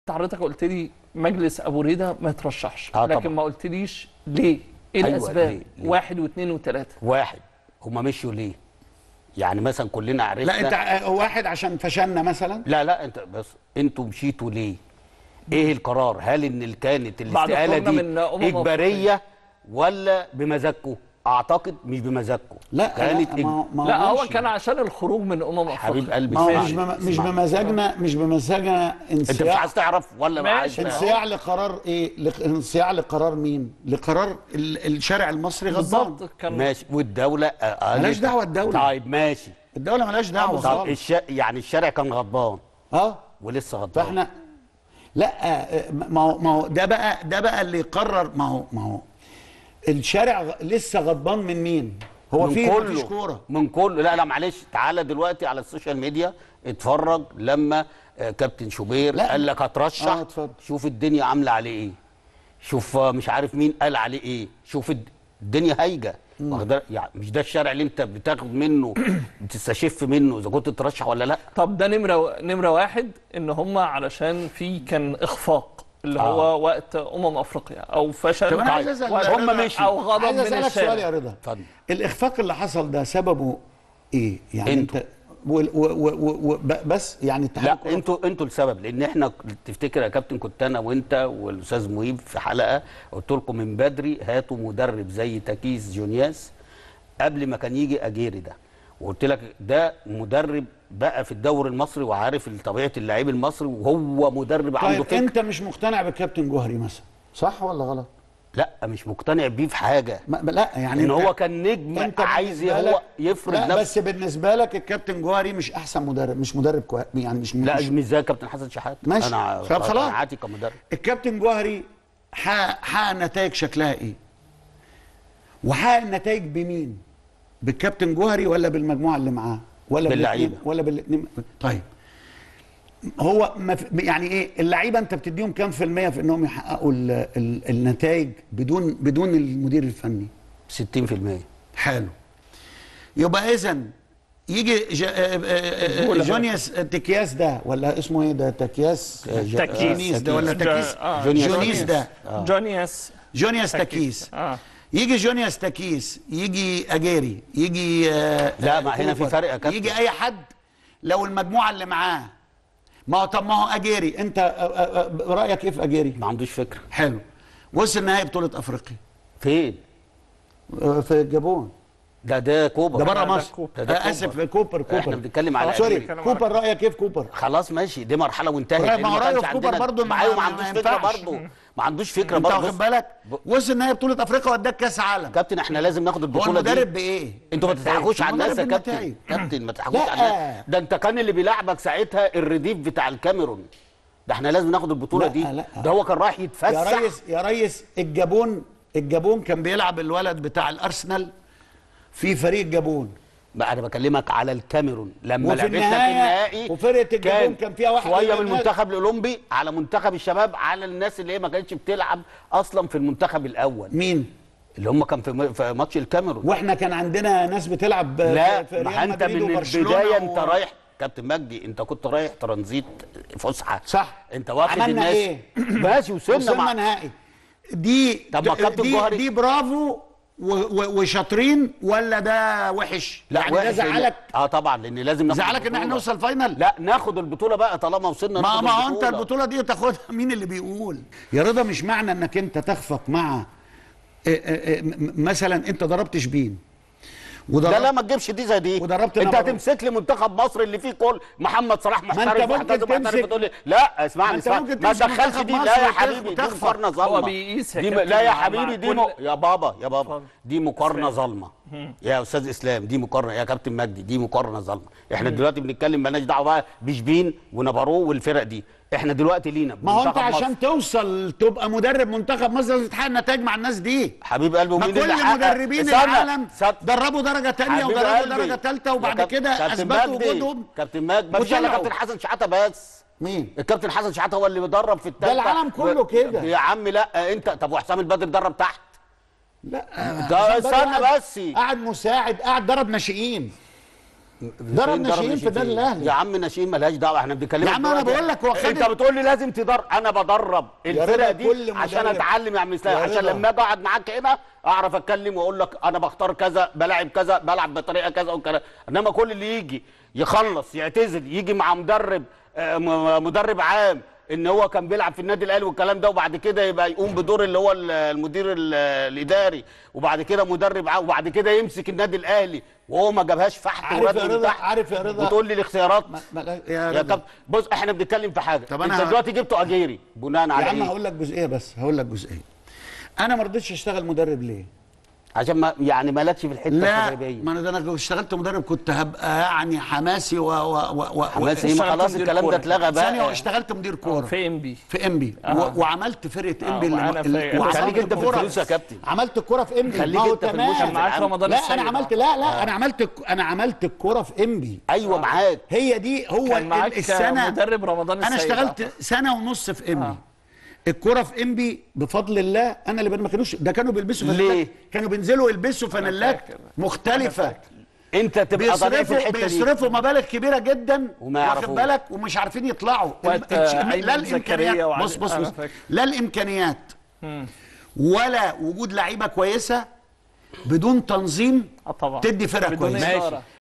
حضرتك قلت لي مجلس ابو ريده ما يترشحش آه لكن طبعا. ما قلتليش ليه ايه أيوة، الاسباب ليه؟ ليه؟ واحد واثنين وثلاثه واحد هما مشيوا ليه يعني مثلا كلنا عرفنا لا انت ع- واحد عشان فشلنا مثلا لا لا انت بس انتوا مشيتوا ليه ايه القرار هل ان ال- كانت بعد الاستقاله خروجنا دي من أمم اجباريه ولا بمزاجكم اعتقد مش بمزاجكم لا كانت لا, ما ما لا هو ماشي. كان عشان الخروج من امم حبيب افريقيا قلبي ما هو اسمعني، مش بم... مش اسمعني. بمزاجنا مش بمزاجنا انت مش انصياع عايز تعرف ولا ماشي. عايز تعرف؟ انصياع لقرار ايه لق- انصياع لقرار مين لقرار ال... الشارع المصري غضبان بالظبط كان ماشي والدوله آه، ملهاش قالت- دعوة الدولة. طيب ماشي الدوله ملهاش دعوه طب خالص الش... يعني الشارع كان غضبان اه ولسه غضبان فاحنا لا آه، ما هو ما هو ده بقى ده بقى اللي يقرر ما هو ما هو الشارع غ- لسه غضبان من مين هو من في كله مفيش كوره من كله لا لا معلش تعالى دلوقتي على السوشيال ميديا اتفرج لما آه، كابتن شوبير لا. قال لك هترشح اه، اتفضل. شوف الدنيا عامله عليه ايه شوف آه، مش عارف مين قال عليه ايه شوف الد- الدنيا هايجه واخد بالك؟ يعني مش ده الشارع اللي انت بتاخد منه بتستشف منه اذا كنت ترشح ولا لا طب ده نمره نمره واحد ان هم علشان في كان اخفاق اللي آه. هو وقت امم افريقيا او فشل طب انا عايز اسال وقت- رضا، هم مشوا. او غضب عايز من اسالك سؤال يا الشارع رضا اتفضل الاخفاق اللي حصل ده سببه ايه يعني انتوا. انت و و و و و ب- بس يعني اتحاد لا الكرة- انتوا انتوا السبب لان احنا تفتكر يا كابتن كنت انا وانت والاستاذ مهيب في حلقه قلت لكم من بدري هاتوا مدرب زي تاكيس جونياس قبل ما كان يجي اجيري ده وقلت لك ده مدرب بقى في الدوري المصري وعارف طبيعه اللعيب المصري وهو مدرب عنده طيب فكر انت مش مقتنع بالكابتن جوهري مثلا صح ولا غلط لا مش مقتنع بيه في حاجه ما ما- لا يعني ان انت- هو كان نجم انت عايز بالنسبة هو لك- يفرض لا نفسه بس بالنسبه لك الكابتن جوهري مش احسن مدرب مش مدرب كويس يعني مش لا مش مش زي كابتن حسن شحاته ماشي. انا طب خلاص. قناعاتي كمدرب الكابتن جوهري حقق حقق نتائج شكلها ايه؟ وحقق النتائج بمين؟ بالكابتن جوهري ولا بالمجموعه اللي معاه؟ ولا باللعيبة. بالاتنين- ولا بالاثنين طيب هو ما في يعني ايه اللعيبه انت بتديهم كام في الميه في انهم يحققوا ال ال النتائج بدون بدون المدير الفني؟ 60% حلو يبقى اذا يجي جا آه، آه، آه، جونيوس تكياس ده ولا اسمه ايه ده تكياس ج- تكيس. جونيس ده ولا تكيس آه، جونيوس جونيس ده جونيوس جونيوس تكيس اه يجي جونيوس تكيس يجي اجيري يجي آه، لا، آه، ما هنا في كوبر، فرق يا كابتن. يجي اي حد لو المجموعه اللي معاه ما هو طب ما هو اجيري انت آه، آه، آه، رايك ايه في اجيري ما عندوش فكره حلو وصل نهائي بطوله افريقيا فين آه، في الجابون ده ده كوبر ده بره ده مصر كوبر. ده- ده آه، اسف كوبر. كوبر كوبر احنا بنتكلم على سوري أجيري. كوبر رايك ايه في كوبر خلاص ماشي دي مرحله وانتهت رايك- لأن ما هو كانش رايه في كوبر عندنا- برضه ما- ايوه ما ما- عندوش ما فكره ينفعش. برضه ما عندوش فكره انت برضه واخد بص- بالك ب- وصل نهائي بطوله افريقيا واداك كاس عالم كابتن احنا لازم ناخد هو البطوله دي المدرب بايه انتوا ما تضحكوش على الناس يا المدرب كابتن بالنتائج. كابتن ما تضحكوش لا. على الناس ده انت كان اللي بيلعبك ساعتها الرديف بتاع الكاميرون ده احنا لازم ناخد البطوله لا، دي لا. ده هو كان رايح يا يتفسح ريس يا ريس الجابون الجابون كان بيلعب الولد بتاع الارسنال في فريق الجابون بقى انا بكلمك على الكاميرون لما وفي لعبتنا في النهاية النهائي وفرقة الجابون كان فيها واحد شويه من من الناس- المنتخب الاولمبي على منتخب الشباب على الناس اللي هي ما كانتش بتلعب اصلا في المنتخب الاول مين اللي هم كان في م- في ماتش الكاميرون واحنا كان عندنا ناس بتلعب لا في ما ريال انت مدريد من وبرشلونة البدايه انت و- رايح كابتن مجدي انت كنت رايح ترانزيت فسحه صح. انت واخد عملنا الناس ايه؟ ماشي وصلنا وصلنا مع نهائي دي طب ما كابتن دي, جوهري- دي برافو و- و- وشاطرين ولا ده وحش؟ يعني ده وحش لأن- زعلك اه طبعا لان لازم ناخد زعلك ان احنا البطولة. نوصل فاينل؟ لا ناخد البطوله بقى طالما وصلنا ما ناخد ما هو انت البطولة. البطوله دي تاخدها مين اللي بيقول يا رضا مش معنى انك انت تخفق مع اه، اه، اه، م- مثلا انت ضربت شبين لا لا وضربت ما تجيبش دي زي دي وضربت انت نمرة. هتمسك لي منتخب مصر اللي فيه كل محمد صلاح محترف ممكن ومعتزل ومحترف تمسك- تقول لي لا اسمعني ما انت اسمعني ممكن ما تمسك تدخلش منتخب دي مصر لا يا وتخ- حبيبي دي وتخفق. مقارنه ظالمه هو بيقيس يا دي م... كابتن لا يا مع- حبيبي مع دي كل- م... يا بابا يا بابا اتفضل. دي مقارنه اسلام. ظالمه يا استاذ اسلام دي مقارنه يا كابتن مجدي دي مقارنه ظالمه احنا دلوقتي بنتكلم مالناش دعوه بقى بشبين ونبارو والفرق دي احنا دلوقتي لينا ما هو انت منتخب مصر. عشان توصل تبقى مدرب منتخب مصر لازم تحقق نتائج مع الناس دي حبيب قلبي ما ومين كل اللي حقق مدربين استنى. العالم استنى. دربوا درجه تانية حبيب ودربوا قلبي. درجه ثالثه وبعد يا كاب- كده كابتن اثبتوا مجدي، وجودهم كابتن مجدي ما فيش الا وطلعوا. كابتن حسن شحاته بس مين؟ الكابتن حسن شحاته هو اللي بيدرب في التالتة العالم كله كده. يا عم لا انت طب وحسام البدري درب تحت لا ده عشان استنى قاعد- بس قاعد مساعد قاعد درب ناشئين درب ناشئين في النادي الاهلي يا عم ناشئين ملهاش دعوه احنا بنتكلم يا عم أنا بقول لك هو خد انت ال- بتقول لي لازم تدرب انا بدرب يا الفرقه رضا دي كل عشان مدرب- اتعلم يا عم اسلام يا عشان رضا. لما اجي اقعد معاك هنا اعرف اتكلم واقول لك انا بختار كذا بلاعب كذا بلعب بطريقه كذا والكلام انما كل اللي يجي يخلص يعتزل يجي مع مدرب آه، م- مدرب عام ان هو كان بيلعب في النادي الاهلي والكلام ده وبعد كده يبقى يقوم بدور اللي هو ال- المدير ال- الاداري وبعد كده مدرب عام وبعد كده يمسك النادي الاهلي وهو ما جابهاش فحت عارف يا وراتب من رضا تحت. عارف يا رضا وتقول لي الاختيارات ما- ما- يا يا رضا كابتن بص احنا بنتكلم في حاجه طب انت أنا- دلوقتي جبته اجيري بناء يا على عم ايه هقول لك جزئيه بس هقول لك جزئيه انا ما رضيتش اشتغل مدرب ليه عشان ما يعني مالكش في الحته لا التدريبيه ما انا ده انا لو اشتغلت مدرب كنت هبقى يعني حماسي و و و, و حماسي ايه ما اشتغلت خلاص مدير الكلام ده كورة. اتلغى ثانيه بقى واشتغلت مدير كوره في ام بي في ام بي آه. و- وعملت فرقه ام آه، بي وأنا في- وعملت خليك انت في كورة. الفلوس يا كابتن عملت الكوره في ام بي خليك ما هو انت في تمام. الموسم كان معاك العام. رمضان لا السيد انا عملت لا لا انا عملت الك- انا عملت الكوره في ام بي ايوه معاك هي دي هو كان معاك السنه مدرب رمضان انا السيد اشتغلت سنه ونص في ام بي آه. الكوره في ام بي بفضل الله انا اللي ما كانوش ده كانوا بيلبسوا ليه؟ فانيلات كانوا بينزلوا يلبسوا فانيلات فاكر. مختلفه انت تبقى ضمير في بيصرفوا الحته دي بيصرفوا مبالغ كبيره جدا وما واخد يعرفوش. بالك ومش عارفين يطلعوا وقت، الم- آه، لا أيمن زكريا الامكانيات وعلي- بص بص أنا بص فاكر. لا الامكانيات مم. ولا وجود لعيبه كويسه بدون تنظيم اه طبعا تدي فرقه بدون كويسه إدارة.